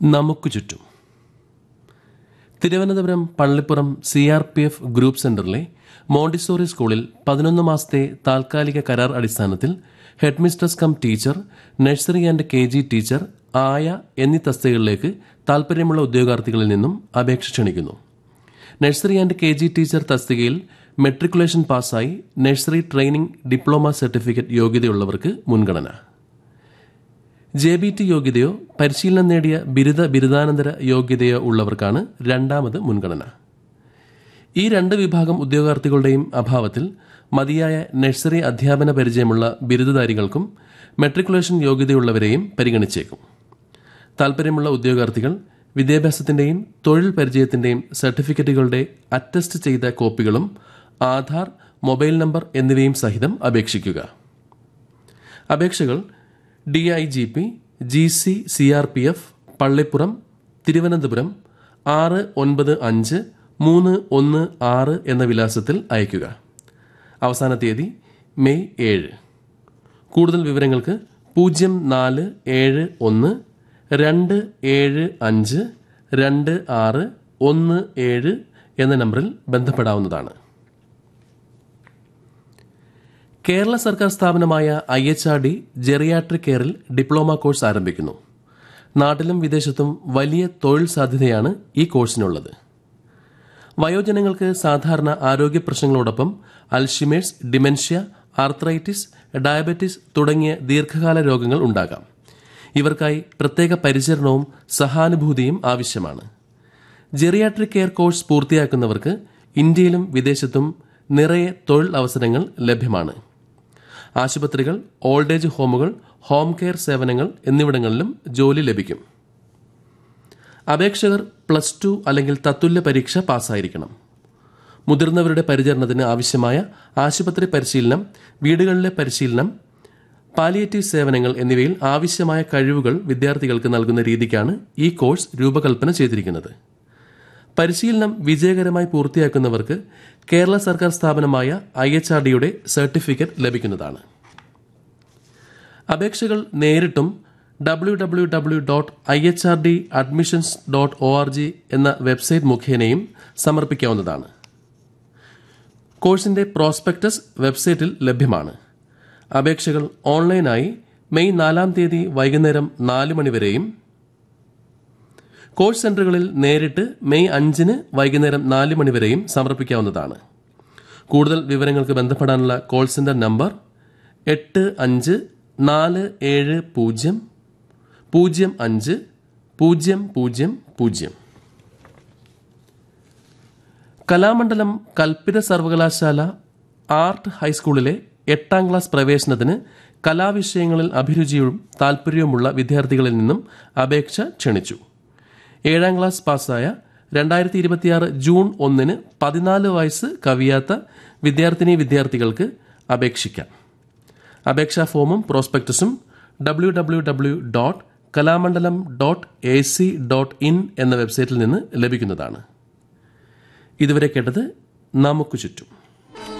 നമുക്ക് ചുറ്റും Thiruvananthapuram Pallippuram C R P F group സെന്ററിലെ മോണ്ടിസോറി സ്കൂളിൽ പതിനൊന്ന് മാസത്തെ താൽക്കാലിക കരാർ അടിസ്ഥാനത്തിൽ headmistress cum teacher nursery and K G teacher ആയ എന്നീ തസ്തികകളിലേക്ക് താൽപ്പര്യമുള്ള ഉദ്യോഗാർത്ഥികളിൽ നിന്നും അപേക്ഷ ക്ഷണിക്കുന്നു nursery and K G teacher തസ്തികയിൽ മെട്രിക്കുലേഷൻ പാസ്സായി നഴ്സറി ട്രെയിനിംഗ് ഡിപ്ലോമ സർട്ടിഫിക്കറ്റ് യോഗ്യതയുള്ളവർക്ക് മുൻഗണന ജെ ബി ടി യോഗ്യതയോ പരിശീലനം നേടിയ ബിരുദ ബിരുദാനന്തര യോഗ്യതയോ ഉള്ളവർക്കാണ് രണ്ടാമത് മുൻഗണന ഈ രണ്ട് വിഭാഗം ഉദ്യോഗാർത്ഥികളുടെയും അഭാവത്തിൽ മതിയായ നഴ്സറി അധ്യാപന പരിചയമുള്ള ബിരുദധാരികൾക്കും മെട്രിക്കുലേഷൻ യോഗ്യതയുള്ളവരെയും പരിഗണിച്ചേക്കും താൽപ്പര്യമുള്ള ഉദ്യോഗാർത്ഥികൾ വിദ്യാഭ്യാസത്തിന്റെയും തൊഴിൽ പരിചയത്തിന്റെയും സർട്ടിഫിക്കറ്റുകളുടെ അറ്റസ്റ്റ് ചെയ്ത കോപ്പികളും ആധാർ മൊബൈൽ നമ്പർ എന്നിവയും സഹിതം അപേക്ഷിക്കുക അപേക്ഷകൾ D I G P G C C R P F Pallippuram Thiruvananthapuram ആറ് ഒൻപത് അഞ്ച് മൂന്ന് ഒന്ന് ആറ് എന്ന വിലാസത്തിൽ അയയ്ക്കുക അവസാന തീയതി മെയ് ഏഴ് കൂടുതൽ വിവരങ്ങൾക്ക് പൂജ്യം നാല് ഏഴ് ഒന്ന് രണ്ട് ഏഴ് അഞ്ച് രണ്ട് ആറ് ഒന്ന് ഏഴ് എന്ന നമ്പറിൽ ബന്ധപ്പെടാവുന്നതാണ് കേരള സർക്കാർ സ്ഥാപനമായ I H R D geriatric കെയറിൽ ഡിപ്ലോമ കോഴ്സ് ആരംഭിക്കുന്നു നാട്ടിലും വിദേശത്തും വലിയ തൊഴിൽ സാധ്യതയാണ് ഈ കോഴ്സിനുള്ളത് വയോജനങ്ങൾക്ക് സാധാരണ ആരോഗ്യ പ്രശ്നങ്ങളോടൊപ്പം അൽഷിമേഴ്സ് ഡിമെൻഷ്യ ആർത്രൈറ്റിസ് ഡയബറ്റിസ് തുടങ്ങിയ ദീർഘകാല രോഗങ്ങൾ ഉണ്ടാകാം ഇവർക്കായി പ്രത്യേക പരിചരണവും സഹാനുഭൂതിയും ആവശ്യമാണ് ജെറിയാട്രിക് കെയർ കോഴ്സ് പൂർത്തിയാക്കുന്നവർക്ക് ഇന്ത്യയിലും വിദേശത്തും നിറയെ തൊഴിൽ അവസരങ്ങൾ ലഭ്യമാണ് ആശുപത്രികൾ ഓൾഡ് ഏജ് ഹോമുകൾ ഹോം കെയർ സേവനങ്ങൾ എന്നിവിടങ്ങളിലും ജോലി ലഭിക്കും അപേക്ഷകർ പ്ലസ് ടു അല്ലെങ്കിൽ തത്തുല്യ പരീക്ഷ പാസ്സായിരിക്കണം മുതിർന്നവരുടെ പരിചരണത്തിന് ആവശ്യമായ ആശുപത്രി പരിശീലനം വീടുകളിലെ പരിശീലനം പാലിയേറ്റീവ് സേവനങ്ങൾ എന്നിവയിൽ ആവശ്യമായ കഴിവുകൾ വിദ്യാർത്ഥികൾക്ക് നൽകുന്ന രീതിക്കാണ് ഈ കോഴ്സ് രൂപകൽപ്പന ചെയ്തിരിക്കുന്നത് പരിശീലനം വിജയകരമായി പൂർത്തിയാക്കുന്നവർക്ക് കേരള സർക്കാർ സ്ഥാപനമായ ഐ എച്ച് ആർ ഡിയുടെ സർട്ടിഫിക്കറ്റ് ലഭിക്കുന്നതാണ് അപേക്ഷകൾ നേരിട്ടും W W W dot I H R D admissions dot O R G എന്ന വെബ്സൈറ്റ് മുഖേനയും സമർപ്പിക്കാവുന്നതാണ് കോഴ്സിന്റെ പ്രോസ്പെക്ടസ് വെബ്സൈറ്റിൽ ലഭ്യമാണ് അപേക്ഷകൾ ഓൺലൈനായി മെയ് നാലാം തീയതി വൈകുന്നേരം നാല് മണിവരെയും കോഴ്സ് സെന്ററുകളിൽ നേരിട്ട് മെയ് അഞ്ചിന് വൈകുന്നേരം നാല് മണിവരെയും സമർപ്പിക്കാവുന്നതാണ് കൂടുതൽ വിവരങ്ങൾക്ക് ബന്ധപ്പെടാനുള്ള കോൾ സെന്റർ നമ്പർ എട്ട് അഞ്ച് നാല് ഏഴ് പൂജ്യം പൂജ്യം അഞ്ച് പൂജ്യം പൂജ്യം പൂജ്യം കലാമണ്ഡലം കൽപ്പിത സർവകലാശാല ആർട്ട് ഹൈസ്കൂളിലെ എട്ടാം ക്ലാസ് പ്രവേശനത്തിന് കലാവിഷയങ്ങളിൽ അഭിരുചിയും താൽപ്പര്യവുമുള്ള വിദ്യാർത്ഥികളിൽ നിന്നും അപേക്ഷ ക്ഷണിച്ചു ഏഴാം ക്ലാസ് പാസ്സായ രണ്ടായിരത്തി ഇരുപത്തിയാറ് ജൂൺ ഒന്നിന് പതിനാല് വയസ്സ് കവിയാത്ത വിദ്യാർത്ഥിനി വിദ്യാർത്ഥികൾക്ക് അപേക്ഷിക്കാം അപേക്ഷാ ഫോമും പ്രോസ്പെക്ടസും W W W dot Kalamandalam dot A C dot in എന്ന വെബ്സൈറ്റിൽ നിന്ന് ലഭിക്കുന്നതാണ് ഇതുവരെ കേട്ടത് നമുക്ക് ചുറ്റും